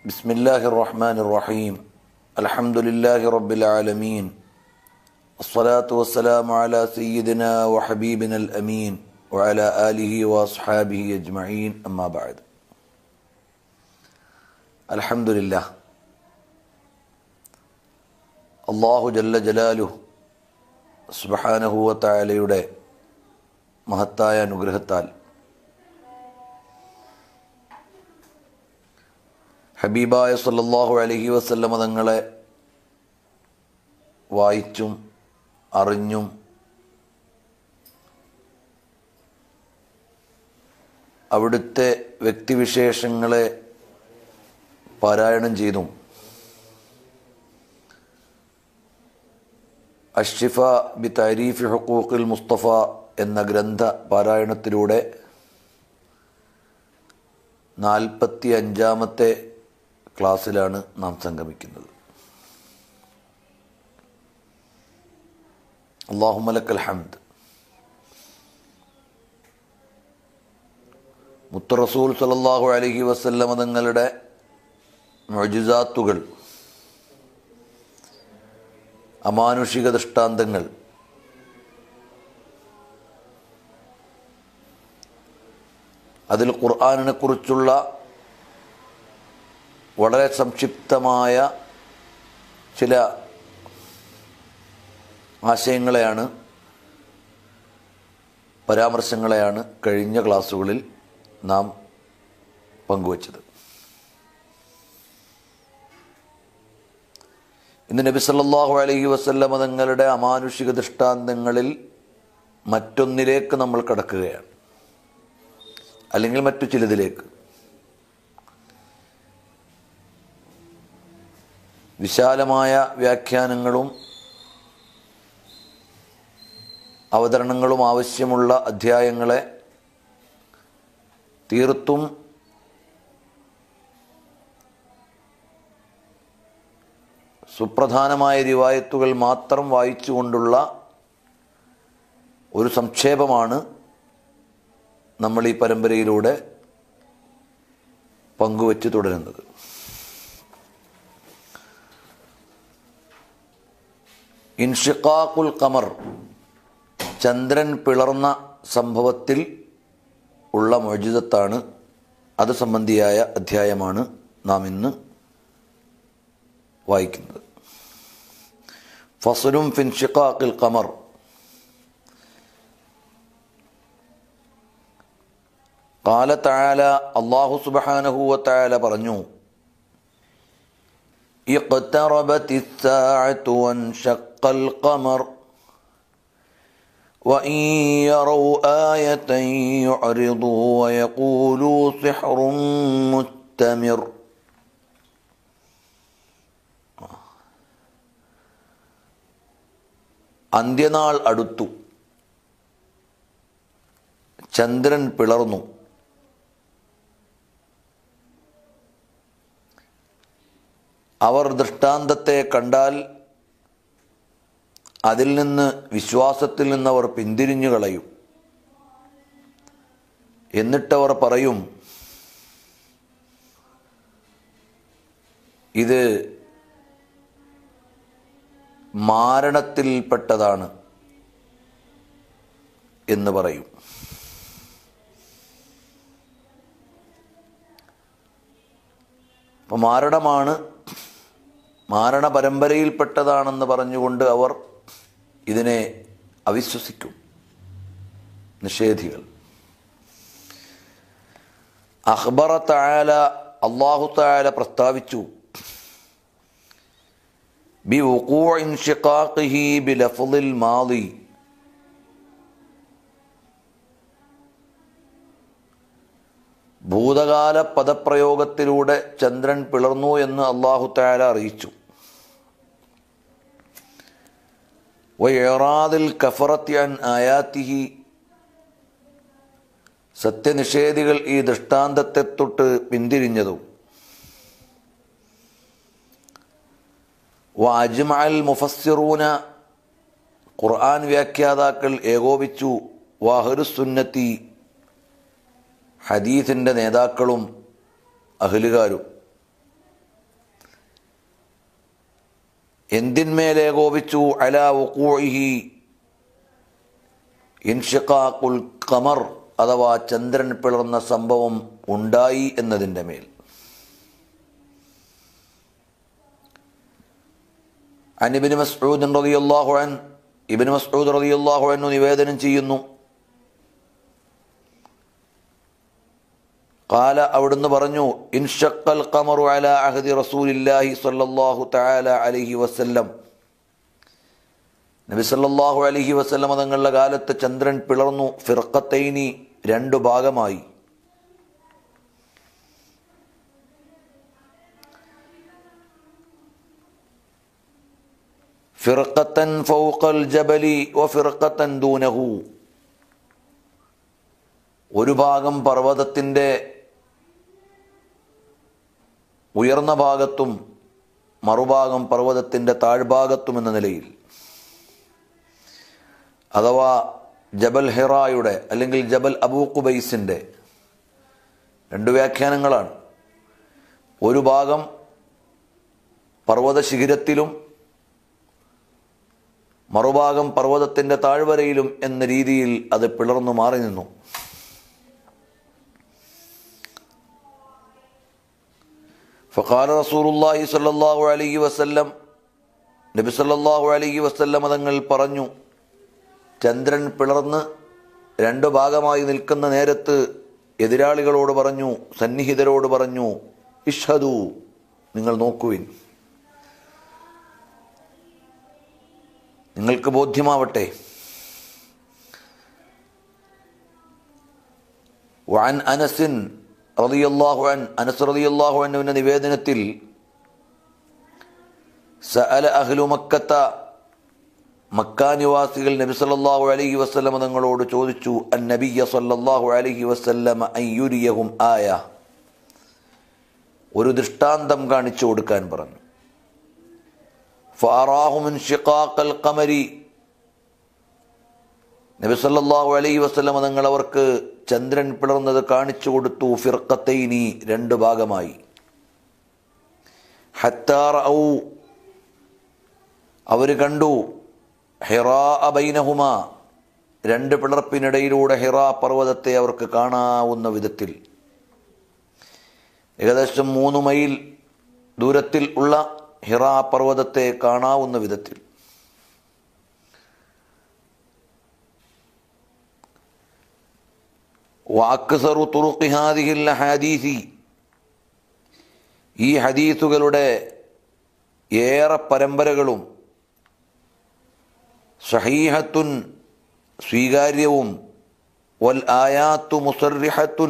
بسم الله الرحمن الرحيم الحمد لله رب العالمين الصلاة والسلام على سيدنا وحبيبنا الأمين وعلى آله وأصحابه أجمعين أما بعد الحمد لله അള്ളാഹു ജല്ല ജലാലു സുബഹാനഹൂവത്തായാലയുടെ മഹത്തായ അനുഗ്രഹത്താൽ ഹബീബായ സല്ലല്ലാഹു അലഹി വസല്ലമ തങ്ങളെ വായിച്ചും അറിഞ്ഞും അവിടുത്തെ വ്യക്തിവിശേഷങ്ങളെ പാരായണം ചെയ്തും അഷിഫ ബി താരീഫ് ഹുക്കൂഖിൽ മുസ്തഫ എന്ന ഗ്രന്ഥ പാരായണത്തിലൂടെ നാൽപ്പത്തി അഞ്ചാമത്തെ ക്ലാസ്സിലാണ് നാം സംഗമിക്കുന്നത് അള്ളാഹുമലക്കൽ ഹംദ് മുത്ത റസൂൽ സലല്ലാഹു അലഹി വസല്ലമ തങ്ങളുടെ മൊജിസാത്തുകൾ അമാനുഷിക ദൃഷ്ടാന്തങ്ങൾ അതിൽ ഖുർആാനിനെ കുറിച്ചുള്ള വളരെ സംക്ഷിപ്തമായ ചില ആശയങ്ങളെയാണ് പരാമർശങ്ങളെയാണ് കഴിഞ്ഞ ക്ലാസ്സുകളിൽ നാം പങ്കുവച്ചത് ഇന്ന് നബി സല്ലല്ലാഹു അലൈഹി വസല്ലമ തങ്ങളുടെ അമാനുഷിക ദൃഷ്ടാന്തങ്ങളിൽ മറ്റൊന്നിലേക്ക് നമ്മൾ കടക്കുകയാണ് അല്ലെങ്കിൽ മറ്റു ചിലതിലേക്ക് വിശാലമായ വ്യാഖ്യാനങ്ങളും അവതരണങ്ങളും ആവശ്യമുള്ള അധ്യായങ്ങളെ തീർത്തും സുപ്രധാനമായ റിവായത്തുകൾ മാത്രം വായിച്ചുകൊണ്ടുള്ള ഒരു സംക്ഷേപമാണ് നമ്മൾ ഈ പരമ്പരയിലൂടെ പങ്കുവച്ച് തുടരുന്നത് ഇൻഷിഖാഖുൽ ഖമർ ചന്ദ്രൻ പിളർന്ന സംഭവത്തിൽ ഉള്ള മൊജിതത്താണ് അത് സംബന്ധിയായ അധ്യായമാണ് നാം ഇന്ന് വായിക്കുന്നത് ഫസലും ഫിൻഷിഖാഖിൽ ഖമർ കാല തായാല അള്ളാഹു സുബാനഹുവ പറഞ്ഞു اقتربت الساعة وانشق القمر وإن يروا آية يعرضوا ويقولوا سحر مستمر അന്ത്യനാൾ അടുത്തു ചന്ദ്രൻ പിളർന്നു അവർ ദൃഷ്ടാന്തത്തെ കണ്ടാൽ അതിൽ നിന്ന് വിശ്വാസത്തിൽ നിന്നവർ പിന്തിരിഞ്ഞു കളയും എന്നിട്ടവർ പറയും ഇത് മാരണത്തിൽപ്പെട്ടതാണ് എന്ന് പറയും അപ്പം മാരണമാണ് മാരണ പരമ്പരയിൽപ്പെട്ടതാണെന്ന് പറഞ്ഞുകൊണ്ട് അവർ ഇതിനെ അവിശ്വസിക്കും നിഷേധികൾ അഖ്ബറ തായാല അള്ളാഹു തായാല പ്രസ്താവിച്ചു ബി ഇൻഷിഖാഖിഹി ബി ലഫ്ളിൽ മാളി ഭൂതകാല പദപ്രയോഗത്തിലൂടെ ചന്ദ്രൻ പിളർന്നു എന്ന് അള്ളാഹു തായാല അറിയിച്ചു വയറാദിൽ കഫറത്യാൻ ആയാത്തിഹി സത്യനിഷേധികൾ ഈ ദൃഷ്ടാന്തത്തെ തൊട്ട് പിന്തിരിഞ്ഞതും വാജ്മഅൽ മുഫസ്സിറൂന ഖുർആൻ വ്യാഖ്യാതാക്കൾ ഏകോപിച്ചു വാഹരുസുന്നത്തി ഹദീസിൻ്റെ നേതാക്കളും അഹലുകാരും എന്തിന്മേലെ കോപിച്ചു അല വഖൂഇഹി ഇൻഷിഖാഖുൽ ഖമർ അഥവാ ചന്ദ്രൻ പിളർന്ന സംഭവം ഉണ്ടായി എന്നതിൻ്റെ മേൽ അനിബിന് മസ്ഊദ് റളിയല്ലാഹു അൻ ഇബ്നു മസ്ഊദ് റളിയല്ലാഹു അൻഹു നിവേദനം ചെയ്യുന്നു قال അവിടുന്ന് പറഞ്ഞു ഇൻഷക്കൽ ഖമറു അല അഹദി റസൂലില്ലാഹി സ്വല്ലല്ലാഹു തആല അലൈഹി വസല്ലം നബി സല്ലല്ലാഹു അലൈഹി വസല്ലം തങ്ങളുടെ കാലത്ത് ചന്ദ്രൻ പിളർന്നു ഫിർഖത്തൈനി രണ്ടു ഭാഗമായി ഫിർഖത്തൻ ഫൗഖൽ ജബലി വ ഫിർഖത്തൻ ദൂനഹു ഒരു ഭാഗം പർവ്വതത്തിൻ്റെ ഉയർന്ന ഭാഗത്തും മറുഭാഗം പർവ്വതത്തിൻ്റെ താഴ്ഭാഗത്തും എന്ന നിലയിൽ അഥവാ ജബൽ ഹിറായുടെ അല്ലെങ്കിൽ ജബൽ അബൂ ഖുബൈസിൻ്റെ രണ്ട് വ്യാഖ്യാനങ്ങളാണ് ഒരു ഭാഗം പർവ്വത ശിഖിരത്തിലും മറുഭാഗം പർവ്വതത്തിൻ്റെ താഴ്വരയിലും എന്ന രീതിയിൽ അത് പിളർന്നു മാറി നിന്നു ഫഖാല റസൂലുള്ളാഹി സ്വല്ലല്ലാഹു അലൈഹി വസല്ലം നബി സല്ലല്ലാഹു അലൈഹി വസല്ലം തങ്ങൾ പറഞ്ഞു ചന്ദ്രൻ പിളർന്ന് രണ്ടു ഭാഗമായി നിൽക്കുന്ന നേരത്ത് എതിരാളികളോട് പറഞ്ഞു സന്നിഹിതരോട് പറഞ്ഞു ഇഷ്ഹദു നിങ്ങൾ നോക്കുവിൻ നിങ്ങൾക്ക് ബോധ്യമാവട്ടെ വഅൻ അനസിൻ റളിയല്ലാഹു അൻ അനസ് റളിയല്ലാഹു അൻഹുവിന്റെ നിവേദനത്തിൽ സഅല അഹ്ലു മക്കത്ത മക്ക നിവാസികൾ നബി സല്ലല്ലാഹു അലൈഹി വസല്ലം തങ്ങളോട് ചോദിച്ചു അൻ നബിയ സല്ലല്ലാഹു അലൈഹി വസല്ലം അയ്യുരിയഹും ആയ ഒരു ദൃഷ്ടാന്തം കാണിച്ചു കൊടുക്കാൻ പറഞ്ഞു ഫാറാഹുമിൻ ഷിഖാഖൽ ഖമരി നബി സല്ലല്ലാഹു അലൈഹി വസല്ലം തങ്ങൾ അവർക്ക് ചന്ദ്രൻ പിളർന്നത് കാണിച്ചു കൊടുത്തു ഫിർക്കത്തൈനി രണ്ട് ഭാഗമായി ഹത്താർ ഔ അവർ കണ്ടു ഹിറാ ബൈനഹുമ രണ്ട് പിളർപ്പിനിടയിലൂടെ ഹിറാ പർവ്വതത്തെ അവർക്ക് കാണാവുന്ന വിധത്തിൽ ഏകദേശം മൂന്ന് മൈൽ ദൂരത്തിൽ ഉള്ള ഹിറാ പർവ്വതത്തെ കാണാവുന്ന വിധത്തിൽ വാക്സറു തുറുഖിഹാദിഹിൽ ഹദീസി ഈ ഹദീസുകളുടെ ഏറെ പരമ്പരകളും സഹീഹത്തുൻ സ്വീകാര്യവും വൽ ആയാത്തു മുസറിഹത്തുൻ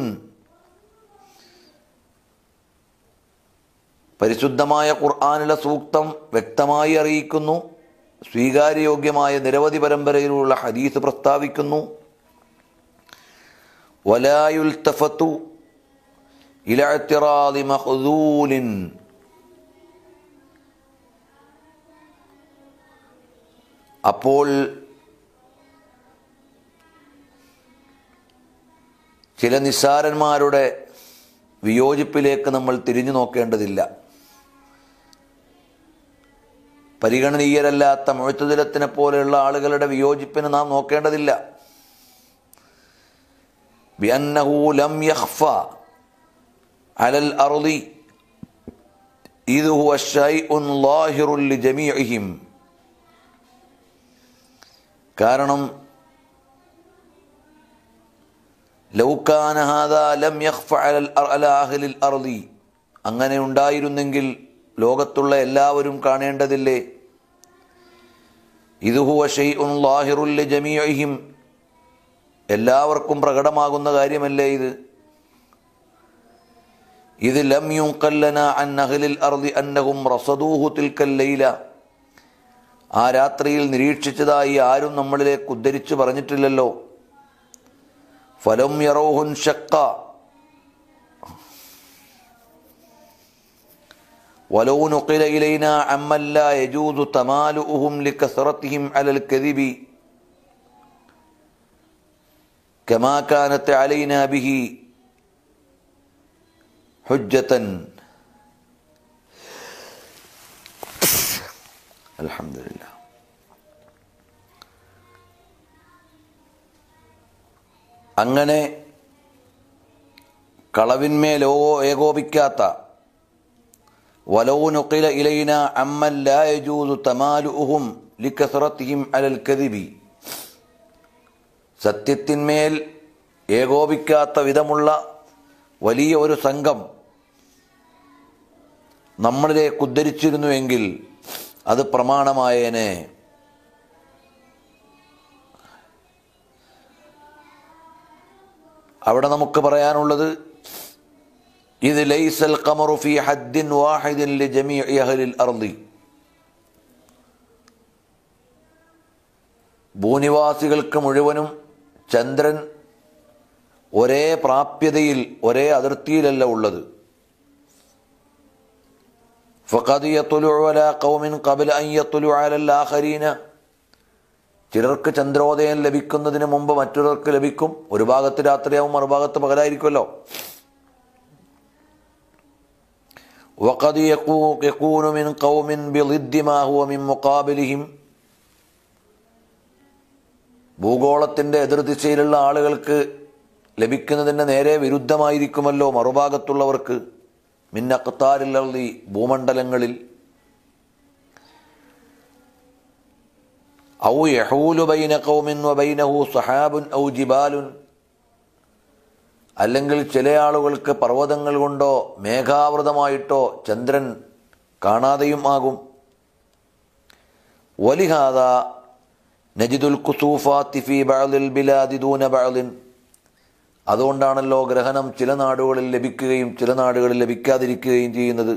പരിശുദ്ധമായ ഖുർആാനിലെ സൂക്തം വ്യക്തമായി അറിയിക്കുന്നു സ്വീകാര്യയോഗ്യമായ നിരവധി പരമ്പരയിലുള്ള ഹദീസ് പ്രസ്താവിക്കുന്നു വലായുൽത്തഫത്തു ഇലത്തിറാദി മഹ്ദൂലിൻ അപ്പോൾ ചില നിസ്സാരന്മാരുടെ വിയോജിപ്പിലേക്ക് നമ്മൾ തിരിഞ്ഞു നോക്കേണ്ടതില്ല പരിഗണനീയരല്ലാത്ത മുഴുത്തുതിരത്തിനെ പോലെയുള്ള ആളുകളുടെ വിയോജിപ്പിന് നാം നോക്കേണ്ടതില്ല بأنه لم يخفى على الأرض إذ هو شيء ظاهر لجميعهم കാരണം ലൗക്കാന ഹാദ ലം യഖ്ഫ അലൽ അല അഹ്ലിൽ അർളി അങ്ങനെ ഉണ്ടായിരുന്നെങ്കിൽ ലോകത്തുള്ള എല്ലാവരും കാണേണ്ടതില്ലേ ഇത് ഹുവ ഷെയ്ഉൻ ലാഹിറുൽ ജമീഇഹിം എല്ലാവർക്കും പ്രകടമാകുന്ന കാര്യമല്ലേ ഇത് ഇത് ലം യുങ്കല്ലന അൻ അഹ്ലിൽ അർളി അന്നഹും റസദൂഹു തിൽക്കൽ ലൈല ആ രാത്രിയിൽ നിരീക്ഷിച്ചതായി ആരും നമ്മളിലേക്ക് ഉദ്ധരിച്ചു പറഞ്ഞിട്ടില്ലല്ലോ ഫലം യറോഹുൻ ഷക്ക ولو نقل إلينا عمن لا يجوز تمالؤهم لكثرتهم على الكذب كما كانت علينا به حجة അലഹമില്ല അങ്ങനെ കളവിന്മേലോ ഏകോപിക്കാത്ത വലോ നുക്കില ഇലൈന അമ്മൻ ലാ യജൂസു തമാലുഹും ലിക്കസറത്തിഹിം അലൽ കദിബി സത്യത്തിന്മേൽ ഏകോപിക്കാത്ത വിധമുള്ള വലിയ ഒരു സംഘം നമ്മളിലേക്ക് ഉദ്ധരിച്ചിരുന്നുവെങ്കിൽ അത് പ്രമാണമായേനെ അവിടെ നമുക്ക് പറയാനുള്ളത് ഇത് ലൈസൽ ഖമറു ഫി ഹദ്ദിൻ വാഹിദിൻ ലിജമീഇ അഹ്ലിൽ അർളി ഭൂനിവാസികൾക്ക് മുഴുവനും ചന്ദ്രൻ ഒരേ പ്രാപ്യതയിൽ ഒരേ അതിർത്തിയിലല്ല ഉള്ളത് فقد يطلع على قوم قبل أن يطلع على الآخرين ചിലർക്ക് ചന്ദ്രോദയം ലഭിക്കുന്നതിന് മുമ്പ് മറ്റൊരാൾക്ക് ലഭിക്കും ഒരു ഭാഗത്ത് രാത്രിയാവും മറുഭാഗത്ത് പകലായിരിക്കുമല്ലോ وقد يكون من قوم بضد ما هو من مقابلهم ഭൂഗോളത്തിന്റെ എതിർദിശയിലുള്ള ആളുകൾക്ക് ലഭിക്കുന്നതിന് നേരെ വിരുദ്ധമായിരിക്കുമല്ലോ മറുഭാഗത്തുള്ളവർക്ക് മിന്നക്കത്താരില്ലി ഭൂമണ്ഡലങ്ങളിൽ ഔ യഹൂലു ബൈന ഖൗമിൻ വബൈനഹു സഹാബുൻ ഔ ജിബാലുൻ അല്ലെങ്കിൽ ചില ആളുകൾക്ക് പർവ്വതങ്ങൾ കൊണ്ടോ മേഘാവൃതമായിട്ടോ ചന്ദ്രൻ കാണാതെയും ആകും വലിഹാദ നജിദുൽ കുസൂഫാത്തി ഫി ബഅദിൽ ബിലാദി ദൂന ബഅദിൻ അതുകൊണ്ടാണല്ലോ ഗ്രഹണം ചില നാടുകളിൽ ലഭിക്കുകയും ചില നാടുകളിൽ ലഭിക്കാതിരിക്കുകയും ചെയ്യുന്നത്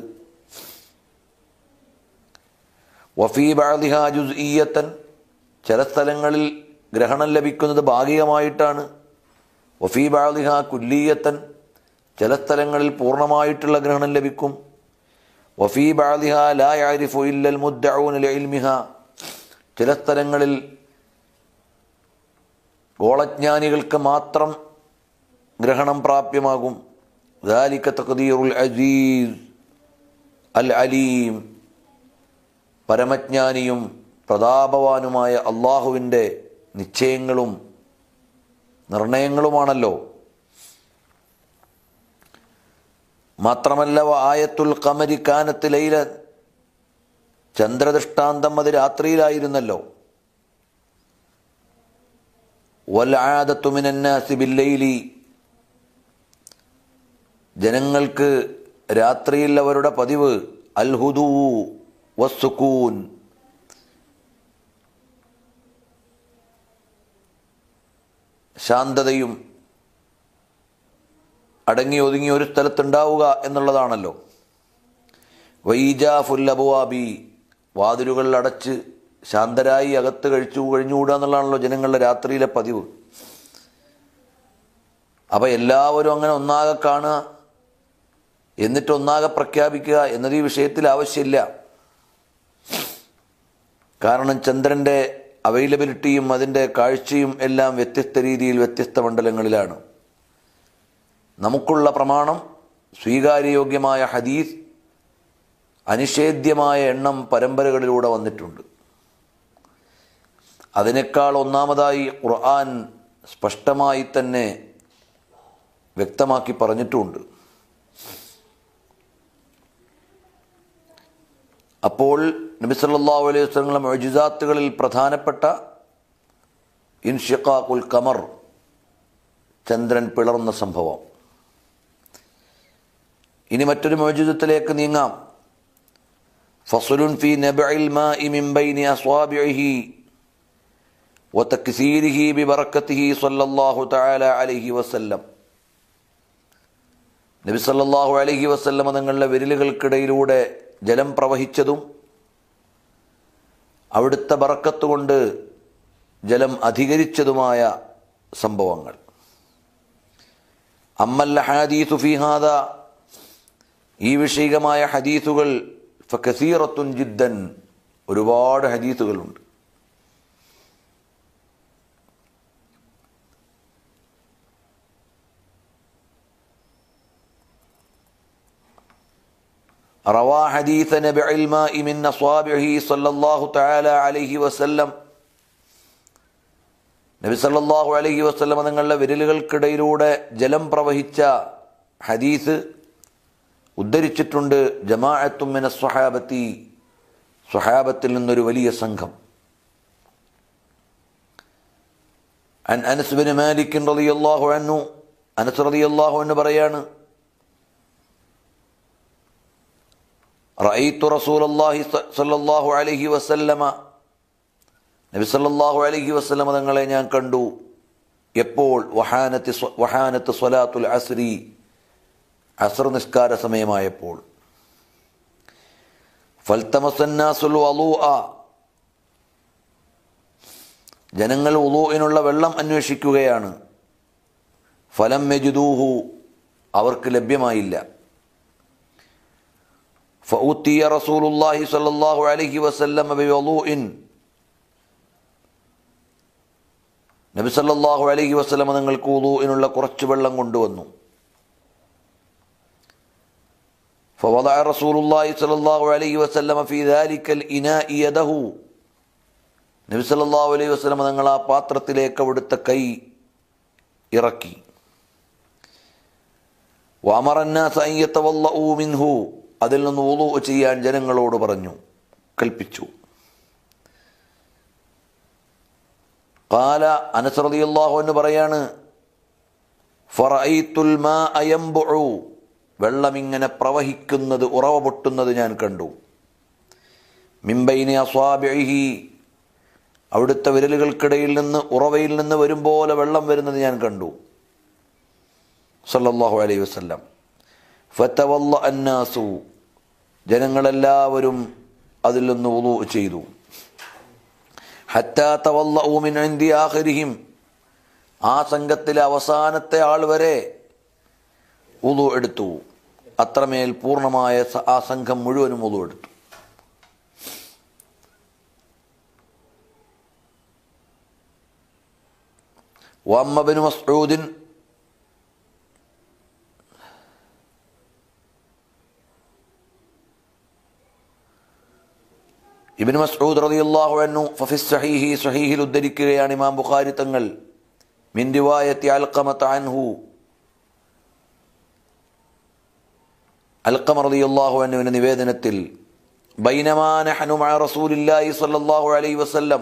വഫീ ബഅദിഹ ജുസ്ഇയ്യത്തൻ ചില സ്ഥലങ്ങളിൽ ഗ്രഹണം ലഭിക്കുന്നത് ഭാഗികമായിട്ടാണ് വഫീ ബഅദിഹ കുല്ലീയത്തൻ ചില സ്ഥലങ്ങളിൽ പൂർണ്ണമായിട്ടുള്ള ഗ്രഹണം ലഭിക്കും വഫീ ബഅദിഹ ലാ യഅരിഫു ഇല്ലൽ മുദ്ദഊന ലിഇൽമിഹ ചില സ്ഥലങ്ങളിൽ ഗോളജ്ഞാനികൾക്ക് മാത്രം ഗ്രഹണം പ്രാപ്യമാകും ذلك تقدير العزيز العليم പരമജ്ഞാനിയും പ്രതാപവാനുമായ അള്ളാഹുവിൻ്റെ നിശ്ചയങ്ങളും നിർണയങ്ങളുമാണല്ലോ മാത്രമല്ല ആയത്തുൽ കമരി കാനത്ത് ലൈല ചന്ദ്രദൃഷ്ടാന്തം അത് രാത്രിയിലായിരുന്നല്ലോ വൽആദത്തുമിനന്നാസി ബില്ലൈലി ജനങ്ങൾക്ക് രാത്രിയിൽ അവരുടെ പതിവ് അൽഹുദൂ വസ്സുക്കൂൻ ശാന്തതയും അടങ്ങി ഒതുങ്ങി ഒരു സ്ഥലത്തുണ്ടാവുക എന്നുള്ളതാണല്ലോ വൈജാഫുൽ അബുവാബി വാതിലുകൾ അടച്ച് ശാന്തരായി അകത്ത് കഴിച്ചു കഴിഞ്ഞുകൂടുക എന്നുള്ളതാണല്ലോ ജനങ്ങളുടെ രാത്രിയിലെ പതിവ് അപ്പൊ എല്ലാവരും അങ്ങനെ ഒന്നാകെ കാണുക എന്നിട്ട് ഒന്നാകെ പ്രഖ്യാപിക്കുക എന്നത് ഈ വിഷയത്തിൽ ആവശ്യമില്ല കാരണം ചന്ദ്രന്റെ അവൈലബിലിറ്റിയും അതിൻ്റെ കാഴ്ചയും എല്ലാം വ്യത്യസ്ത രീതിയിൽ വ്യത്യസ്ത മണ്ഡലങ്ങളിലാണ് നമുക്കുള്ള പ്രമാണം സ്വീകാര്യയോഗ്യമായ ഹദീസ് അനിഷേധ്യമായ എണ്ണം പരമ്പരകളിലൂടെ വന്നിട്ടുണ്ട് അതിനേക്കാൾ ഒന്നാമതായി ഖുർആൻ സ്പഷ്ടമായി തന്നെ വ്യക്തമാക്കി പറഞ്ഞിട്ടുമുണ്ട് അപ്പോൾ നബി സല്ലല്ലാഹു അലൈഹി വസല്ലം മൊജിസാത്തുകളിൽ പ്രധാനപ്പെട്ട ഇൻഷിഖാഖുൽ കമർ ചന്ദ്രൻ പിളർന്ന സംഭവം ഇനി മറ്റൊരു മൊജിസത്തിലേക്ക് നീങ്ങാം ഫസുലുൻ ഫി നബഇൽ മാഇ മിൻ ബൈനി അസ്വാബിഇഹി വതക്സീരിഹി ബിബറക്കത്തിഹി സല്ലല്ലാഹു തആല അലൈഹി വസല്ലം നബി സല്ലല്ലാഹു അലൈഹി വസല്ലം തങ്ങളുടെ വിരലുകൾക്കിടയിലൂടെ ജലം പ്രവഹിച്ചതും അവിടുത്തെ ബറക്കത്ത് കൊണ്ട് ജലം അധികരിച്ചതുമായ സംഭവങ്ങൾ അമ്മല്ല ഹദീസു ഫിഹാദ ഈ വിഷയികമായ ഹദീസുകൾ ഫക്കസീറത്തുൻ ജിദ്ദൻ ഒരുപാട് ഹദീസുകളുണ്ട് റവാ ഹദീസ നബിഇൽ മാഇ മിൻ അസ്വാബിഹി സല്ലല്ലാഹു തആല അലൈഹി വസല്ലം നബി സല്ലല്ലാഹു അലൈഹി വസല്ലം തങ്ങളുടെ വിരലുകൾക്കിടയിലൂടെ ജലം പ്രവഹിച്ച ഹദീസ് ഉദ്ധരിച്ചിട്ടുണ്ട് ജമാഅത്തും മിന സ്വഹാബത്തി സ്വഹാബത്തിൽ നിന്നൊരു വലിയ സംഘം അൻ അനസ് ബിൻ മാലിക് റളിയല്ലാഹു അൻഹു അനസ് റളിയല്ലാഹു അൻഹു പറയാണ് റഅയ്തു റസൂലല്ലാഹി സ്വല്ലല്ലാഹു അലൈഹി വസല്ലമ നബി സല്ലല്ലാഹു അലൈഹി വസല്ലമ തങ്ങളെ ഞാൻ കണ്ടു എപ്പോൾ വഹാനത്തി വഹാനത്ത് സ്വലാത്തുൽ അസ്രി അസ്ർ നിസ്കാര സമയമായപ്പോൾ ഫൽത്തമസന്നാസുൽ വലൂഅ ജനങ്ങൾ ഉലൂഇനുള്ള വെള്ളം അന്വേഷിക്കുകയാണ് ഫലം മെജുദൂഹു അവർക്ക് ലഭ്യമായില്ല ഫൗത്തിയ റസൂലുല്ലാഹി സ്വല്ലല്ലാഹു അലൈഹി വസല്ലം ബിവളൂഇൻ നബി സല്ലല്ലാഹു അലൈഹി വസല്ലം നിങ്ങൾക്ക് ഉലൂഇനുള്ള കുറച്ച് വെള്ളം കൊണ്ടുവന്നു فوضع رسول الله صلى الله عليه وسلم في ذلك الإناء يده നബി സല്ലല്ലാഹു അലൈഹി വസല്ലം നിങ്ങൾ ആ പാത്രത്തിലേക്ക് അവിടുത്തെ കൈ ഇറക്കി വാമറന്നാസ് അയ്യത്തവല്ലഊ മിൻഹു അതിൽ നിന്ന് വുളു ചെയ്യാൻ ജനങ്ങളോട് പറഞ്ഞു കൽപ്പിച്ചു കാല അനസ് റളിയല്ലാഹു അൻഹു പറയാണ് ഫറഅയ്തുൽ മാഅ യംബുഉ വെള്ളം ഇങ്ങനെ പ്രവഹിക്കുന്നത് ഉറവ പൊട്ടുന്നത് ഞാൻ കണ്ടു മിംബൈനി അസ്വാബിഹി അവിടുത്തെ വിരലുകൾക്കിടയിൽ നിന്ന് ഉറവയിൽ നിന്ന് വരും പോലെ വെള്ളം വരുന്നത് ഞാൻ കണ്ടു സല്ലല്ലാഹു അലൈഹി വസല്ലം ഫതവല്ല അന്നാസു ജനങ്ങളെല്ലാവരും അതിൽ നിന്ന് ഉളു ചെയ്തു ഹത്താ തവല്ലഉ മിൻ ഇൻദി ആഖിരിഹിം ആ സംഘത്തിലെ അവസാനത്തെ ആൾ വരെ ഉളു എടുത്തു അത്രമേൽ പൂർണ്ണമായ സ- ആ സംഘം മുഴുവനും ഉളു എടുത്തു وأما ابن مسعود ഇബിൻ മസ്ഊദ് റളിയല്ലാഹു അൻഹു ഫഫി സഹീഹി സഹീഹിൽ ഉദ്ധരിക്കുകയാണ് ഇമാം ബുഖാരി തങ്ങൾ മിൻ റിവായത്തി അൽഖമത അൻഹു അൽഖമ റളിയല്ലാഹു അൻഹുവിന്റെ നിവേദനത്തിൽ ബൈനമാ നഹ്നു മഅ റസൂലില്ലാഹി സ്വല്ലല്ലാഹു അലൈഹി വസല്ലം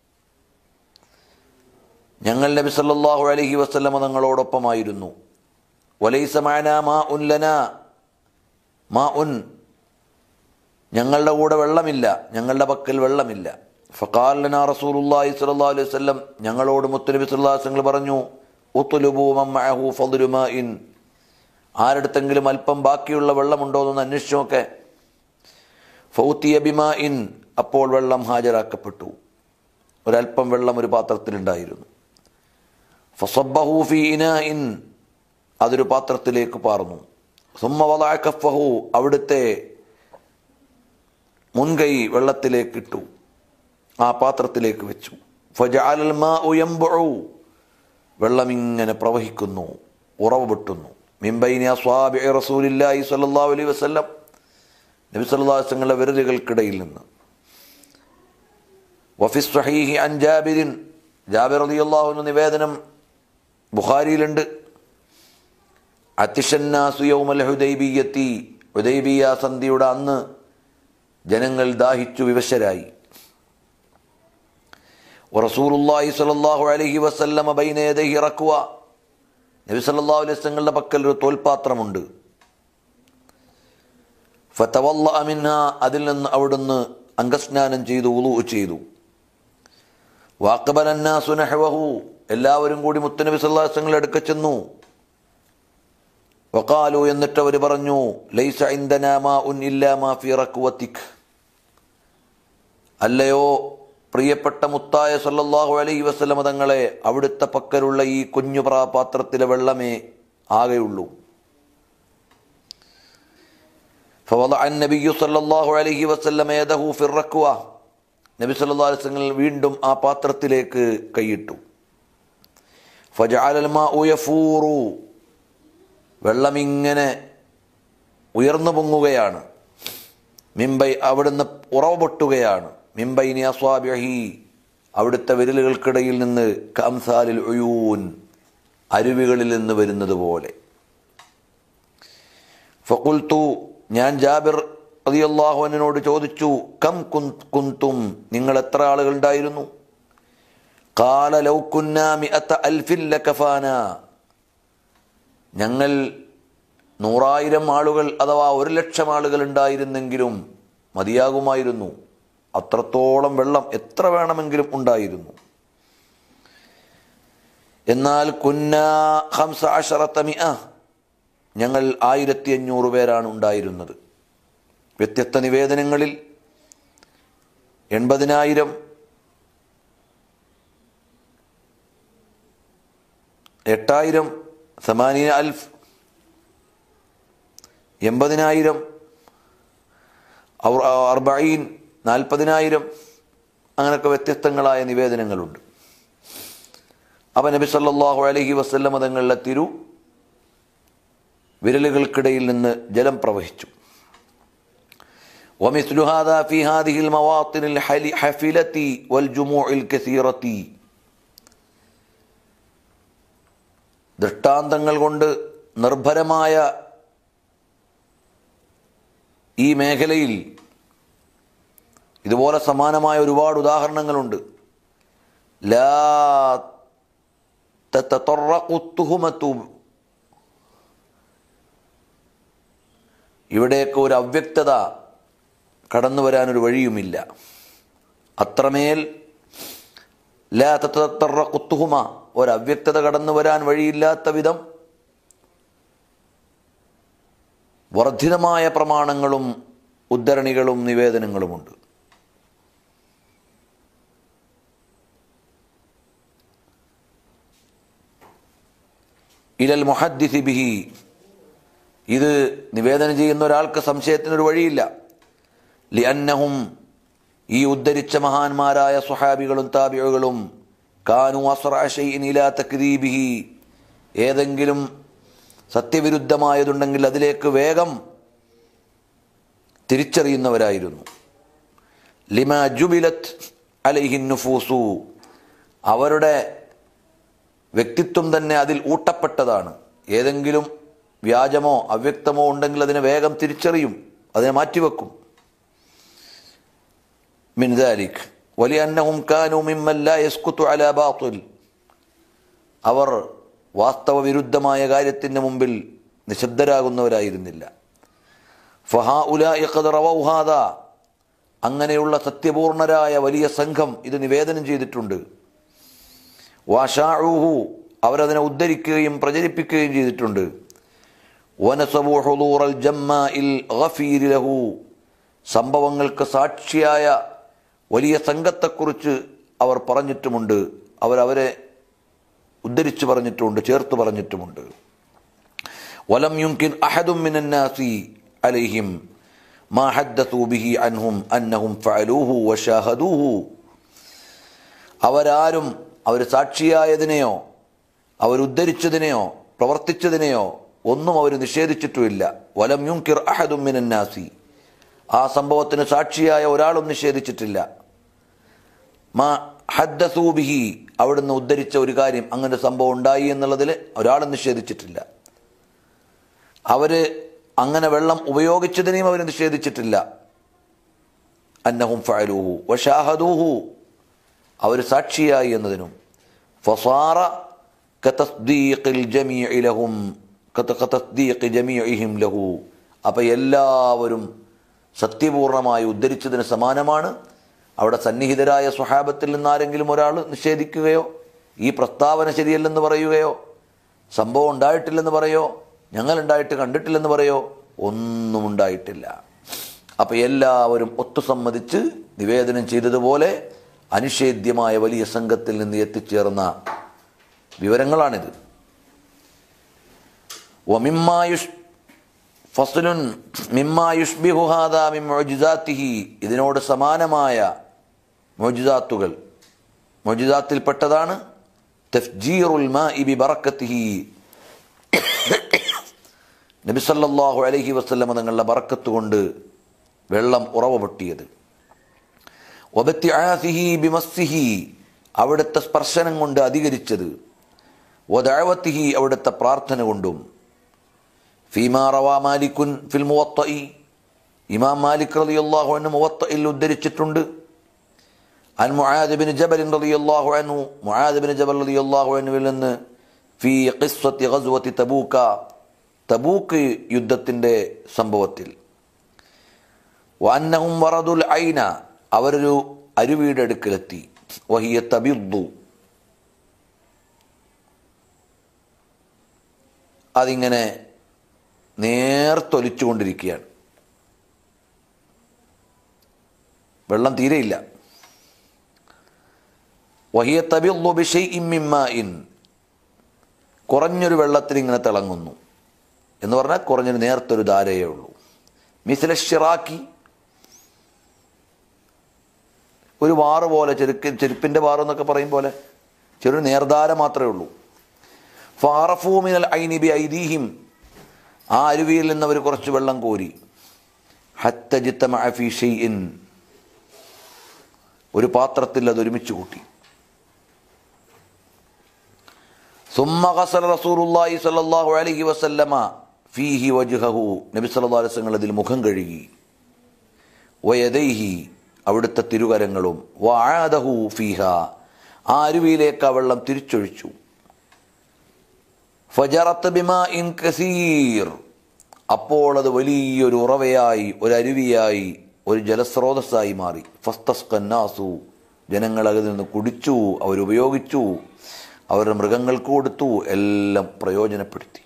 ഞങ്ങൾ നബി സല്ലല്ലാഹു അലൈഹി വസല്ലമ തങ്ങളോടൊപ്പമായിരുന്നു വലൈസ മഅനാ മാ ഉൻ ലനാ മാ ഉൻ ഞങ്ങളുടെ കൂടെ വെള്ളമില്ല ഞങ്ങളുടെ പക്കൽ വെള്ളമില്ല ഫഖാലന റസൂലുള്ളാഹി സ്വല്ലല്ലാഹു അലൈഹി വസല്ലം ഞങ്ങളോട് മുത്തനബി സല്ലല്ലാഹു അലൈഹി വസല്ലം പറഞ്ഞു ഉത്ലുബു മൻ മഅഹു ഫദ്ലു മാഇൻ ആരടുത്തെങ്കിലും അല്പം ബാക്കിയുള്ള വെള്ളമുണ്ടോ എന്ന് അന്വേഷിച്ചു നോക്കെ ഫൗത്തിയ ബിമാഇൻ അപ്പോൾ വെള്ളം ഹാജരാക്കപ്പെട്ടു ഒരല്പം വെള്ളം ഒരു പാത്രത്തിലുണ്ടായിരുന്നു ഫസബ്ബഹു ഫീ ഇനാഇൻ അതൊരു പാത്രത്തിലേക്ക് പാർന്നു സുമ്മ വദഅ കഫഹു അവിടുത്തെ മുൻകൈ വെള്ളത്തിലേക്ക് ഇട്ടു ആ പാത്രത്തിലേക്ക് വെച്ചു ഫജഅലൽ മാഉ യംബഉ വെള്ളം ഇങ്ങനെ പ്രവഹിക്കുന്നു ഉറവ് പൊട്ടുന്നു മിംബൈനി അസ്വാബിഇ റസൂലില്ലാഹി സ്വല്ലല്ലാഹു അലൈഹി വസല്ലം നബി സല്ലല്ലാഹു അലൈഹി വസല്ലമയുടെ വിരലുകൾക്കിടയിൽ നിന്ന് വഫി സ്വഹീഹി അൻ ജാബിരിൻ ജാബിർ റളിയല്ലാഹു അൻഹു നിവേദനം ബുഖാരിയിലുണ്ട് അതിഷന്നാസു യൗമൽ ഹുദൈബിയത്തി ഹുദൈബിയ സന്ധിയുടെ അന്ന് ജനങ്ങൾ ദാഹിച്ചു വിവശരായി റസൂലുള്ളാഹി സ്വല്ലല്ലാഹു അലൈഹി വസല്ലമ ബൈന യദൈഹി റക്വ നബി സല്ലല്ലാഹു അലൈഹി വസല്ലമയുടെ പക്കൽ ഒരു തോൽപാത്രമുണ്ട് ഫതവല്ല മിൻഹ അതിൽ നിന്ന് അവിടുന്ന് അംഗസ്നാനം ചെയ്തു ഉളു ചെയ്തു വാക്കബലന്നാസു നഹ്വഹു എല്ലാവരും കൂടി മുത്തനബി സല്ലല്ലാഹു അലൈഹി വസല്ലം അടുക്ക ചെന്നു വഖാലു എന്നിട്ട് അവർ പറഞ്ഞു ലൈസ ഇൻദനാ മാഉൻ ഇല്ലാ മാ ഫീ റക്വതിക് അല്ലയോ പ്രിയപ്പെട്ട മുത്തായ സല്ലല്ലാഹു അലൈഹി വസല്ലമ തങ്ങളെ അവിടുത്തെ പക്കലുള്ള ഈ കുഞ്ഞു പ്രാ പാത്രത്തിലെ വെള്ളമേ ആകെയുള്ളൂ فوضع النبي صلى الله عليه وسلم يده في الركوة നബി സല്ലല്ലാഹു അലൈഹി വസല്ലം വീണ്ടും ആ പാത്രത്തിലേക്ക് കൈയിട്ടു فجعل الماء يفور വെള്ളം ഇങ്ങനെ ഉയർന്നു പൊങ്ങുകയാണ് മിംബൈ അവിടുന്ന് ഉറവ് പൊട്ടുകയാണ് മിംബൈനി അസ്വാബിഹി അവിടുത്തെ വിരലുകൾക്കിടയിൽ നിന്ന് കംസാലിൽ ഒയൂൻ അരുവികളിൽ നിന്ന് വരുന്നത് പോലെ ഫക്കുൽത്തു ഞാൻ ജാബിർ റളിയല്ലാഹുവിനോട് ചോദിച്ചു കം കുൻ- കുന്തും നിങ്ങൾ എത്ര ആളുകൾ ഉണ്ടായിരുന്നു കാല ലൗകുന്ന മിഅത്ത അൽഫിൻ ലകഫാന ഞങ്ങൾ നൂറായിരം ആളുകൾ അഥവാ ഒരു ലക്ഷം ആളുകൾ ഉണ്ടായിരുന്നെങ്കിലും മതിയാകുമായിരുന്നു അത്രത്തോളം വെള്ളം എത്ര വേണമെങ്കിലും ഉണ്ടായിരുന്നു എന്നാൽ കുന്ന ഹംസ അഷറത്ത മിഅ ഞങ്ങൾ ആയിരത്തി അഞ്ഞൂറ് പേരാണ് ഉണ്ടായിരുന്നത് വ്യത്യസ്ത നിവേദനങ്ങളിൽ എൺപതിനായിരം എട്ടായിരം സമാനീന അൽഫ് എൺപതിനായിരം അർബീൻ നാൽപ്പതിനായിരം അങ്ങനെയൊക്കെ വ്യത്യസ്തങ്ങളായ നിവേദനങ്ങളുണ്ട് അവ നബി സല്ലല്ലാഹു അലൈഹി വസല്ലമ തങ്ങളുടെ തിരു വിരലുകൾക്കിടയിൽ നിന്ന് ജലം പ്രവഹിച്ചു ومثل هذا في هذه المواطن الحفلة والجموع الكثيرة ദൃഷ്ടാന്തങ്ങൾ കൊണ്ട് നിർഭരമായ ഈ മേഖലയിൽ ഇതുപോലെ സമാനമായ ഒരുപാട് ഉദാഹരണങ്ങളുണ്ട് ലാ തത്തറഖു തുഹുമത്തു ഇവിടേക്ക് ഒരു അവ്യക്തത കടന്നു വരാനൊരു വഴിയുമില്ല അത്രമേൽ ലാ തത്തറഖു തുഹുമ ഒരു അവ്യക്തത കടന്നു വരാൻ വഴിയില്ലാത്ത വിധം വർദ്ധിതമായ പ്രമാണങ്ങളും ഉദ്ധരണികളും നിവേദനങ്ങളുമുണ്ട് ഇലൽ മുഹദ്ദിസി ബിഹി ഇത് നിവേദനം ചെയ്യുന്ന ഒരാൾക്ക് സംശയത്തിനൊരു വഴിയില്ല ലിഅന്നഹും ഈ ഉദ്ധരിച്ച മഹാന്മാരായ സുഹാബികളും താബികളും കാനു അസ്രാഷയില തക്ദീബിഹി ഏതെങ്കിലും സത്യവിരുദ്ധമായതുണ്ടെങ്കിൽ അതിലേക്ക് വേഗം തിരിച്ചറിയുന്നവരായിരുന്നു ലിമ ജുബിലത്ത് അലൈഹിൻ നുഫൂസു അവരുടെ വ്യക്തിത്വം തന്നെ അതിൽ ഊട്ടപ്പെട്ടതാണ് ഏതെങ്കിലും വ്യാജമോ അവ്യക്തമോ ഉണ്ടെങ്കിൽ അതിനെ വേഗം തിരിച്ചറിയും അതിനെ മാറ്റിവെക്കും من ذلك ولأنهم كانوا ممن لا يسكت على باطل അവർ വാസ്തവ വിരുദ്ധമായ കാര്യത്തിന് മുമ്പിൽ നിശബ്ദരാകുന്നവരായിരുന്നില്ല ഫഹാഉലാഇ ഖദ് റവൗ ഹാദാ അങ്ങനെയുള്ള സത്യപൂർണരായ വലിയ സംഘം ഇത് നിവേദനം ചെയ്തിട്ടുണ്ട് വാഷാഊഹു അവരതിനെ ഉദ്ധരിക്കുകയും പ്രചരിപ്പിക്കുകയും ചെയ്തിട്ടുണ്ട് വനസബു ഹുദൂറൽ ജമ്മാഇൽ ഗഫീർ ലഹു സംഭവങ്ങൾക്ക് സാക്ഷിയായ വലിയ സംഘത്തെക്കുറിച്ച് അവർ പറഞ്ഞിട്ടുമുണ്ട് അവരവരെ ഉദ്ധരിച്ചു പറഞ്ഞിട്ടുമുണ്ട് ചേർത്ത് പറഞ്ഞിട്ടുമുണ്ട് വലം യുംകിൻ അഹദും മിനന്നാസി അലൈഹിം മാ ഹദ്ദസൂ ബിഹി അൻഹും അന്നഹും ഫഅലൂഹു വശാഹദൂഹു അവരാരും അവർ സാക്ഷിയായതിനെയോ അവരുദ്ധരിച്ചതിനെയോ പ്രവർത്തിച്ചതിനെയോ ഒന്നും അവർ നിഷേധിച്ചിട്ടുമില്ല വലം യുങ്കിർ അഹദും മിനന്നാസി ആ സംഭവത്തിന് സാക്ഷിയായ ഒരാളും നിഷേധിച്ചിട്ടില്ല മാ ഹദ്ദസൂബിഹി അവിടുന്ന് ഉദ്ധരിച്ച ഒരു കാര്യം അങ്ങനെ ഒരു സംഭവം ഉണ്ടായി എന്നുള്ളതിൽ ഒരാളും നിഷേധിച്ചിട്ടില്ല അവര് അങ്ങനെ വെള്ളം ഉപയോഗിച്ചതിനെയും അവർ നിഷേധിച്ചിട്ടില്ല അന്നഹും ഫഅലൂഹു വഷാഹദൂഹു അവർ സാക്ഷിയായി എന്നതിനും ഫസാറ കതസ്ദീഖിൽ ജമീഇ ലഹും കതസ്ദീഖി ജമീഇഹിം ലഹു അപ്പോൾ എല്ലാവരും സത്യപൂർണമായി ഉദ്ധരിച്ചതിന് സമാനമാണ് അവിടെ സന്നിഹിതരായ സ്വഹാബത്തിൽ നിന്ന് ആരെങ്കിലും ഒരാൾ നിഷേധിക്കുകയോ ഈ പ്രസ്താവന ശരിയല്ലെന്ന് പറയുകയോ സംഭവം ഉണ്ടായിട്ടില്ലെന്ന് പറയോ ഞങ്ങൾ ഉണ്ടായിട്ട് കണ്ടിട്ടില്ലെന്ന് പറയോ ഒന്നും ഉണ്ടായിട്ടില്ല അപ്പം എല്ലാവരും ഒത്തുസമ്മതിച്ച് നിവേദനം ചെയ്തതുപോലെ അനിഷേധ്യമായ വലിയ സംഘത്തിൽ നിന്ന് എത്തിച്ചേർന്ന വിവരങ്ങളാണിത് വമിമ്മായുഷ് ഫസ്ലുൻ മിമ്മായുഷ്ബിഹു ഹാദാ മിൻ മുഅ്ജിസാത്തിഹി ഇതിനോട് സമാനമായ മുഅ്ജിസാത്തുകൾ മുഅ്ജിസാത്തിൽപ്പെട്ടതാണ് തഫ്ജീറുൽ മാഇ ബി ബറക്കത്തിഹി നബി സല്ലല്ലാഹു അലൈഹി വസല്ലമ തങ്ങളുടെ ബറക്കത്ത് കൊണ്ട് വെള്ളം ഉറവ പൊട്ടിയത് ഒബത്യാസിഹി ബിമസ്സിഹി അവിടുത്തെ സ്പർശനം കൊണ്ട് അധികരിച്ചത് ഒദഴവത്തിഹി അവിടുത്തെ പ്രാർത്ഥന കൊണ്ടും ഫീമാ റവാ മാലിക്കുൻ ഫിൽ മുവത്തഇ ഇമാം മാലിക് റളിയല്ലാഹു അൻഹു മുവത്തയിൽ ഉദ്ധരിച്ചിട്ടുണ്ട് അൻ മുആദ് ബിൻ ജബൽ റളിയല്ലാഹു അൻഹു മുആദ് ബിൻ ജബൽ റളിയല്ലാഹു അൻഹുവിൽ നിന്ന് ഫീ ഖിസ്സത്തി ഗസ്വത്തി തബൂക തബൂക്ക് യുദ്ധത്തിൻ്റെ സംഭവത്തിൽ വന്നഹും വറദുൽ ഐന അവരൊരു അരുവിയുടെ അടുക്കലെത്തി വഹിയ തബിദ്ദു അതിങ്ങനെ നേർത്തൊലിച്ചുകൊണ്ടിരിക്കുകയാണ് വെള്ളം തീരെയില്ല വഹിയ തബിദ്ദു ബിഷൈഇൻ മിമ്മാഇൻ കുറഞ്ഞൊരു വെള്ളത്തിൽ ഇങ്ങനെ തിളങ്ങുന്നു എന്ന് പറഞ്ഞാൽ കുറഞ്ഞൊരു നേർത്തൊരു ധാരയേ ഉള്ളൂ മിസില ഷിറാക്കി ഒരു വാറ് പോലെ ചെരുക്ക് ചെരുപ്പിൻ്റെ വാറ് എന്നൊക്കെ പറയും പോലെ ചെറു നേർധാര മാത്രമേ ഉള്ളൂ ഫാറഫൂമിനൽ ഐനിബി ഐദീഹിം ആ അരുവിയിൽ നിന്ന് അവർ കുറച്ച് വെള്ളം കോരി ഹത്തജിത്ത മഅഫി ഷെയ്ഇൻ ഒരു പാത്രത്തിൽ അത് ഒരുമിച്ച് കൂട്ടി ثم غسل رسول الله صلى الله عليه وسلم فيه وجهه നബി സല്ലല്ലാഹു അലൈഹി വസല്ലം അതിൽ മുഖം കഴുകി വയദൈഹി അവിടുത്തെ തിരുകരങ്ങളും വആദഹു ഫീഹ ആ അരുവിയിലേക്ക് ആ വെള്ളം തിരിച്ചൊഴിച്ചു ഫജറത്ത് ബിമാഇൻ കസീർ അപ്പോൾ അത് വലിയൊരു ഉറവയായി ഒരു അരുവിയായി ഒരു ജലസ്രോതസ്സായി മാറി ഫസ്തസ്കന്നാസു ജനങ്ങൾ അതിൽ നിന്ന് കുടിച്ചു അവരുപയോഗിച്ചു അവരുടെ മൃഗങ്ങൾക്ക് കൊടുത്തു എല്ലാം പ്രയോജനപ്പെടുത്തി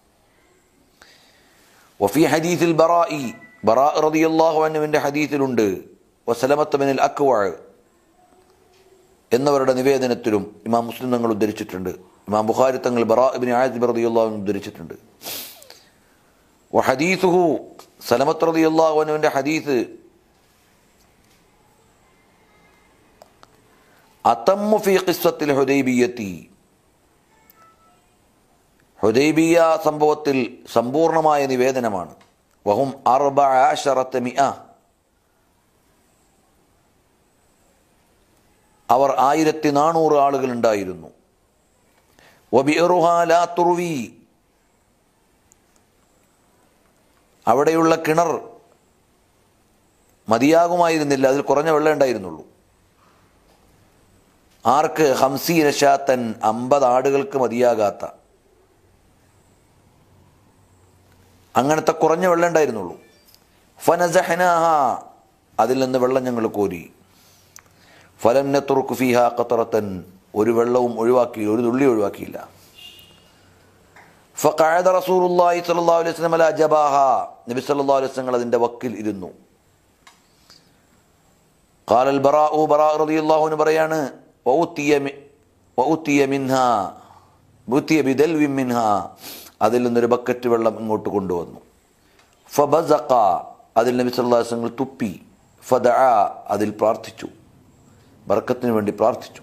വഫി ഹദീസിൽ ബറായി ബറാ റളിയല്ലാഹു അൻഹുവിൻ്റെ ഹദീസിലുണ്ട് വസലമത്ത് ബിൻ അക്വ എന്നവരുടെ നിവേദനത്തിലും ഇമാം മുസ്ലിം തങ്ങൾ ഉദ്ധരിച്ചിട്ടുണ്ട് ഇമാം ബുഖാരി തങ്ങൾ ബറാ ഇബിൻ ആയദ് റളിയല്ലാഹു അൻഹു ഉദ്ധരിച്ചിട്ടുണ്ട് വഹദീസുഹു സലമത്ത് റളിയല്ലാഹു അൻഹുവിൻ്റെ ഹദീസ് അതമ്മു ഫി ഖിസ്സത്തിൽ ഹുദൈബിയത്തി ഹുദൈബിയ സംഭവത്തിൽ സമ്പൂർണമായ നിവേദനമാണ് വഹും അർബഅശറത്ത് മിഅ അവർ ആയിരത്തി നാനൂറ് ആളുകൾ ഉണ്ടായിരുന്നു വബിഅറുഹാ ലാ തുർവി അവിടെയുള്ള കിണർ മതിയാകുമായിരുന്നില്ല അതിൽ കുറഞ്ഞ വെള്ളം ഉണ്ടായിരുന്നുള്ളൂ ആർക്ക് ഹംസീന ഷാത്തൻ അമ്പത് ആടുകൾക്ക് മതിയാകാത്ത അങ്ങനത്തെ കുറഞ്ഞ വെള്ളം ഉണ്ടായിരുന്നുള്ളൂ ഫനസഹനാഹ അതിൽ നിന്ന് വെള്ളം ഞങ്ങൾ കോരി ഫലന്നെ തുറുക്കു ഫിഹ ഖത്തറത്തൻ ഒരു വെള്ളവും ഒഴിവാക്കി ഒരു തുള്ളി ഒഴിവാക്കിയില്ല ഫഖഅദ റസൂലുള്ളാഹി സ്വല്ലല്ലാഹു അലൈഹി വസല്ലം അലാ ജബാഹ നബി സല്ലല്ലാഹു അലൈഹി വസല്ലം അതിന്റെ വക്കിൽ ഇരുന്നു قال البراء براء رضي الله عنه പറയാണ് وأوتي وأوتي منها بوتي بدلو منها അതിൽ നിന്നൊരു ബക്കറ്റ് വെള്ളം ഇങ്ങോട്ട് കൊണ്ടുവന്നു ഫബസഖ അതിൽ നബി സല്ലല്ലാഹു അലൈഹി വസല്ലം തുപ്പി ഫദഅ അതിൽ പ്രാർത്ഥിച്ചു ബർക്കത്തിന് വേണ്ടി പ്രാർത്ഥിച്ചു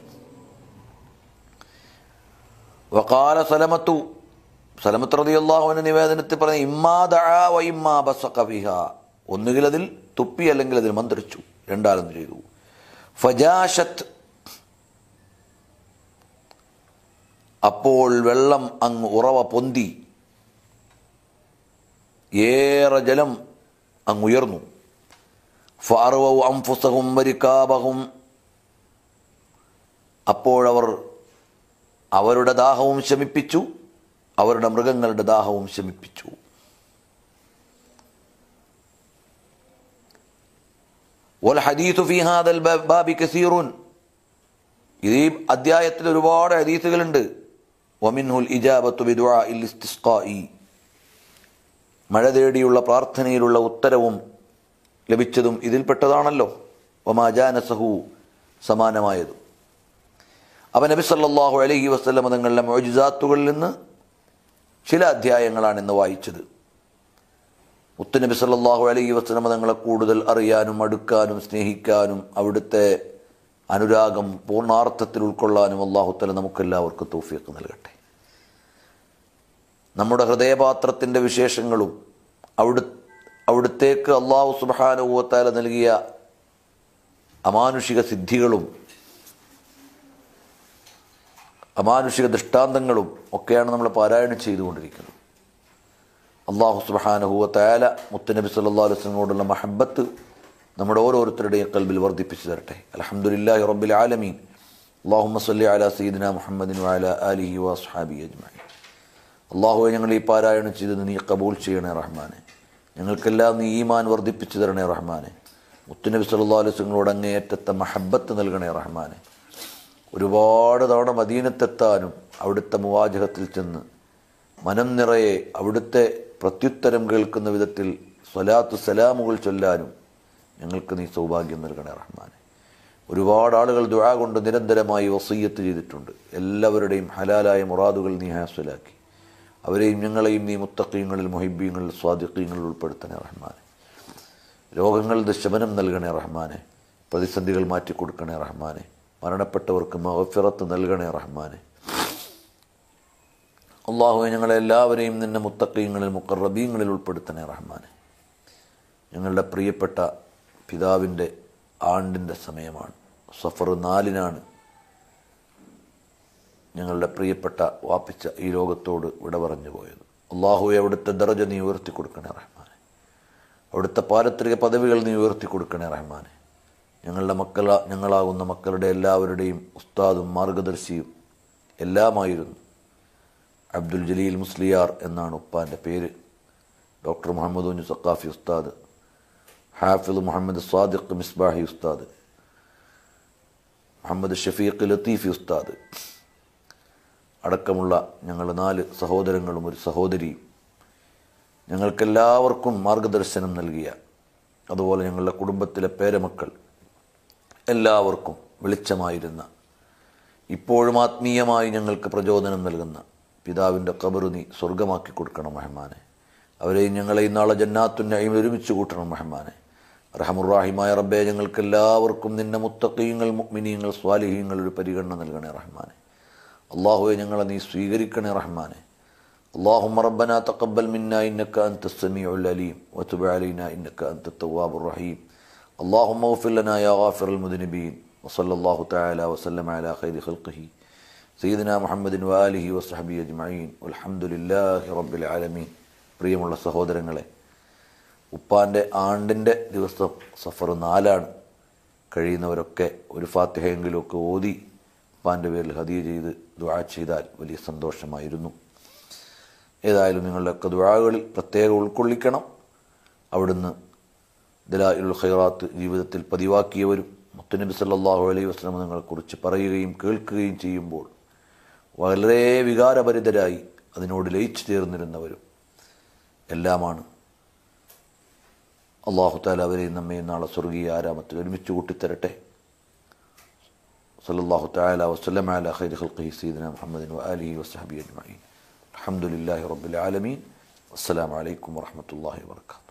വഖാല സലമത്തു സലമത്ത് റളിയല്ലാഹു അൻഹു നിവേദനത്തിൽ പറഞ്ഞ ഇമ്മാ ദഅ വ ഇമ്മാ ബസഖ ഫിഹ ഒന്നുകിൽ അതിൽ തുപ്പി അല്ലെങ്കിൽ അതിൽ മന്ത്രിച്ചു രണ്ടാലെന്ന് ചെയ്തു ഫജാഷത്ത് അപ്പോൾ വെള്ളം അങ്ങ് ഉറവ പൊന്തി ഏറെ ജലം അങ്ങ് ഉയർന്നു ഫാർവവും അംഫുസഹും വരിക്കാബഹും അപ്പോഴവർ അവരുടെ ദാഹവും ശമിപ്പിച്ചു അവരുടെ മൃഗങ്ങളുടെ ദാഹവും ശമിപ്പിച്ചു والحديث في هذا الباب كثير ഈ അധ്യായത്തിൽ ഒരുപാട് ഹദീസുകളുണ്ട് വമിൻഹുൽ ഇജാബത്തു ബിദുആ ഇൽ ഇസ്തിസ്ഖാഇ മഴ തേടിയുള്ള പ്രാർത്ഥനയിലുള്ള ഉത്തരവും ലഭിച്ചതും ഇതിൽപ്പെട്ടതാണല്ലോ വമാജാനസഹു സമാനമായതും അവ നബി സല്ലല്ലാഹു അലൈഹി വസല്ലം തങ്ങളുടെ മോജിസാത്തുകളിൽ നിന്ന് ചില അധ്യായങ്ങളാണ് ഇന്ന് വായിച്ചത് മുത്തുനബി സല്ലല്ലാഹു അലൈഹി വസല്ലം തങ്ങളെ കൂടുതൽ അറിയാനും അടുക്കാനും സ്നേഹിക്കാനും അവിടുത്തെ അനുരാഗം പൂർണ്ണാർത്ഥത്തിൽ ഉൾക്കൊള്ളാനും അള്ളാഹുത്തല നമുക്കെല്ലാവർക്കും തൗഫീഖ് നൽകട്ടെ നമ്മുടെ ഹൃദയപാത്രത്തിൻ്റെ വിശേഷങ്ങളും അവിടു അവിടുത്തേക്ക് അള്ളാഹു സുബാനുഭവത്താല നൽകിയ അമാനുഷിക സിദ്ധികളും അമാനുഷിക ദൃഷ്ടാന്തങ്ങളും ഒക്കെയാണ് നമ്മൾ പാരായണം ചെയ്തുകൊണ്ടിരിക്കുന്നത് അള്ളാഹു സുബാനുഭവത്താല മുത്തനബി സല്ലാ വസ്ലമോടുള്ള മഹബത്ത് നമ്മുടെ ഓരോരുത്തരുടെയും കൽബിൽ വർദ്ധിപ്പിച്ചു തരട്ടെ അലഹമുല്ലാഹി റബ്ബിൽ ആലമീൻ അള്ളാഹുമ്മ സല്ലി അല സീദിന മുഹമ്മദിൻ വാല അലിഹി വസ്ഹാബി അജ്മായി അള്ളാഹുവെ ഞങ്ങൾ ഈ പാരായണം ചെയ്തത് നീ കബൂൽ ചെയ്യണേ റഹ്മാനെ ഞങ്ങൾക്കെല്ലാം നീ ഈമാൻ വർദ്ധിപ്പിച്ചു തരണേ റഹ്മാനെ മുത്തുനബി സല്ലാ അലുസ്ലങ്ങളോട് അങ്ങേയറ്റത്തെ മഹബത്ത് നൽകണേ റഹ്മാനെ ഒരുപാട് തവണ മദീനത്തെത്താനും അവിടുത്തെ മുവാജഹത്തിൽ ചെന്ന് മനം നിറയെ അവിടുത്തെ പ്രത്യുത്തരം കേൾക്കുന്ന വിധത്തിൽ സ്വലാത്തു സലാമുകൾ ചൊല്ലാനും ഞങ്ങൾക്ക് നീ സൗഭാഗ്യം നൽകണേ റഹ്മാനെ ഒരുപാട് ആളുകൾ ദുആ കൊണ്ട് നിരന്തരമായി വസയ്യത്ത് ചെയ്തിട്ടുണ്ട് എല്ലാവരുടെയും ഹലാലായ മുറാദുകൾ നീ ഹാസ്വലാക്കി അവരെയും ഞങ്ങളെയും നീ മുത്തക്കീങ്ങളിൽ മൊഹിബീങ്ങളിൽ സ്വാദിഖീങ്ങളിൽ ഉൾപ്പെടുത്തണേ റഹ്മാനെ രോഗങ്ങളുടെ ശമനം നൽകണേ റഹ്മാനെ പ്രതിസന്ധികൾ മാറ്റിക്കൊടുക്കണേ റഹ്മാനെ മരണപ്പെട്ടവർക്ക് മഹഫിറത്ത് നൽകണേ റഹ്മാനെ അള്ളാഹുവെ ഞങ്ങളെല്ലാവരെയും നിന്നെ മുത്തക്കീങ്ങളിൽ മുക്കറബീങ്ങളിൽ ഉൾപ്പെടുത്തണേ റഹ്മാനെ ഞങ്ങളുടെ പ്രിയപ്പെട്ട പിതാവിൻ്റെ ആണ്ടിൻ്റെ സമയമാണ് സഫർ നാലിനാണ് ഞങ്ങളുടെ പ്രിയപ്പെട്ട വാപ്പിച്ച ഈ ലോകത്തോട് വിട പറഞ്ഞു പോയത് അള്ളാഹുവെ അവിടുത്തെ ദറജ നീ ഉയർത്തി കൊടുക്കണേ റഹ്മാനെ അവിടുത്തെ പാരത്രിക പദവികൾ നീ ഉയർത്തി കൊടുക്കണേ റഹ്മാനെ ഞങ്ങളുടെ മക്കള ഞങ്ങളാകുന്ന മക്കളുടെ എല്ലാവരുടെയും ഉസ്താദും മാർഗദർശിയും എല്ലാമായിരുന്നു അബ്ദുൽ ജലീൽ മുസ്ലിയാർ എന്നാണ് ഉപ്പാൻ്റെ പേര് ഡോക്ടർ മുഹമ്മദ് ഉഞ്ഞു സക്കാഫി ഉസ്താദ് ഹാഫിദ് മുഹമ്മദ് സാദിഖ് മിസ്ബാഹി ഉസ്താദ് മുഹമ്മദ് ഷഫീഖ് ലത്തീഫി ഉസ്താദ് അടക്കമുള്ള ഞങ്ങൾ നാല് സഹോദരങ്ങളും ഒരു സഹോദരിയും ഞങ്ങൾക്കെല്ലാവർക്കും മാർഗദർശനം നൽകിയ അതുപോലെ ഞങ്ങളുടെ കുടുംബത്തിലെ പേരമക്കൾ എല്ലാവർക്കും വെളിച്ചമായിരുന്ന ഇപ്പോഴും ആത്മീയമായി ഞങ്ങൾക്ക് പ്രചോദനം നൽകുന്ന പിതാവിൻ്റെ കബറു നീ സ്വർഗമാക്കി കൊടുക്കണം മെഹമാനെ അവരെയും ഞങ്ങളെയും നാളെ ജന്നാത്തുന്നയും ഒരുമിച്ച് കൂട്ടണം മെഹമാനെ റഹമുറാഹിമായ റബ്ബെ ഞങ്ങൾക്ക് എല്ലാവർക്കും നിന്നെ മുത്തക്കീങ്ങൾ മുഗ്മിനീങ്ങൾ സ്വാലിഹീങ്ങൾ ഒരു പരിഗണന നൽകണേ റഹ്മാനെ അള്ളാഹുവെ ഞങ്ങളെ നീ സ്വീകരിക്കണേ റഹ്മാനെ اللهم ربنا تقبل منا إنك أنت السميع العليم وتب علينا إنك أنت التواب الرحيم اللهم اغفر لنا يا غافر المذنبين وصلى الله تعالى وسلم على خير خلقه سيدنا محمد وآله وصحبه أجمعين والحمد لله رب العالمين പ്രിയമുള്ള സഹോദരങ്ങളെ ഉപ്പാൻ്റെ ആണ്ടിൻ്റെ ദിവസം സഫർ നാലാണ് കഴിയുന്നവരൊക്കെ ഒരു ഫാത്തിഹയെങ്കിലുമൊക്കെ ഓതി ഉപ്പാൻ്റെ പേരിൽ ഹദിയ ചെയ്ത് ദുആ ചെയ്താൽ വലിയ സന്തോഷമായിരുന്നു ഏതായാലും നിങ്ങളുടെയൊക്കെ ദുആകളിൽ പ്രത്യേകം ഉൾക്കൊള്ളിക്കണം അവിടുന്ന് ദലായിലുള്ള ഖൈറാത്ത് ജീവിതത്തിൽ പതിവാക്കിയവരും മുത്തനബി സല്ലാഹു അലൈഹി വസ്ലം നിങ്ങളെക്കുറിച്ച് പറയുകയും കേൾക്കുകയും ചെയ്യുമ്പോൾ വളരെ വികാരഭരിതരായി അതിനോട് ലയിച്ചു ചേർന്നിരുന്നവരും എല്ലാമാണ് അള്ളാഹു താല അവരെയും നമ്മയും നാളെ സ്വർഗീയ ആരാമത്തിൽ ഒരുമിച്ച് കൂട്ടിത്തരട്ടെ സല്ലല്ലാഹു തആല വസല്ലം അല ഖൈരി ഖൽഖിഹി സയ്യിദിന മുഹമ്മദിൻ വആലിഹി വസഹബിഹി അജ്മഈൻ അൽഹംദുലില്ലാഹി റബ്ബിൽ ആലമീൻ അസ്സലാമു അലൈക്കും വറഹ്മത്തുള്ളാഹി വബറകാതുഹു